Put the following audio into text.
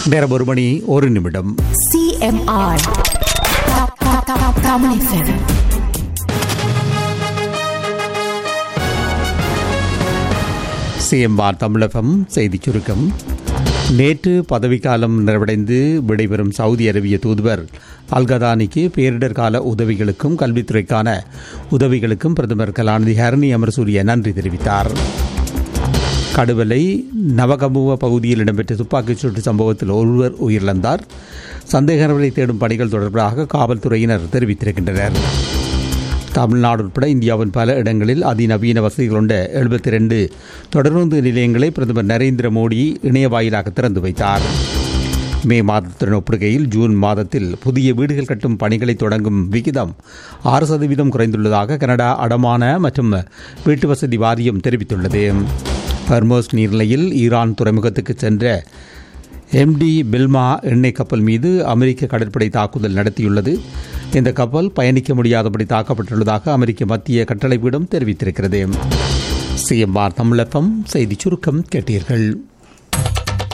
நேரம் ஒரு மணி ஒரு நிமிடம் CMR. Ka- ka- ka- Kamal FM. CMR தமிழகம் செய்திச் சுருக்கம் நேற்று பதவிக்காலம் நிறைவடைந்து விடைபெறும் சவுதி அரேபிய தூதுவர் அல்கதானிக்கு பேரிடர் கால உதவிகளுக்கும் கல்வித்துறைக்கான உதவிகளுக்கும் பிரதமர் கலாநிதி ஹரணி அமர்சூரிய நன்றி தெரிவித்தார் கடுவலை நவகமுவ பகுதியில் இடம்பெற்ற துப்பாக்கிச் சூட்டு சம்பவத்தில் ஒருவர் உயிரிழந்தார் சந்தேகநபரை தேடும் பணிகள் தொடர்பாக காவல்துறையினர் தெரிவித்திருக்கின்றனர் தமிழ்நாடு உட்பட இந்தியாவின் பல இடங்களில் அதிநவீன வசதிகள் கொண்ட எழுபத்தி ரெண்டு தொடருந்து நிலையங்களை பிரதமர் நரேந்திர மோடி இணைய வாயிலாக திறந்து வைத்தார் மே மாதத்துடன் ஒப்பிடுகையில் ஜூன் மாதத்தில் புதிய வீடுகள் கட்டும் பணிகளை தொடங்கும் விகிதம் ஆறு சதவீதம் குறைந்துள்ளதாக கனடா அடமான மற்றும் வீட்டு வசதி வாரியம் தெரிவித்துள்ளது ஹர்மோஸ் நீர்நிலையில் ஈரான் துறைமுகத்துக்கு சென்ற எம்டி பில்மா எண்ணெய் கப்பல் மீது அமெரிக்க கடற்படை தாக்குதல் நடத்தியுள்ளது இந்த கப்பல் பயணிக்க முடியாதபடி தாக்கப்பட்டுள்ளதாக அமெரிக்க மத்திய கட்டளை பீடம் தெரிவித்திருக்கிறது சிஎம்ஆர் தமிழகம் செய்திச் சுருக்கம் கேட்டீர்கள்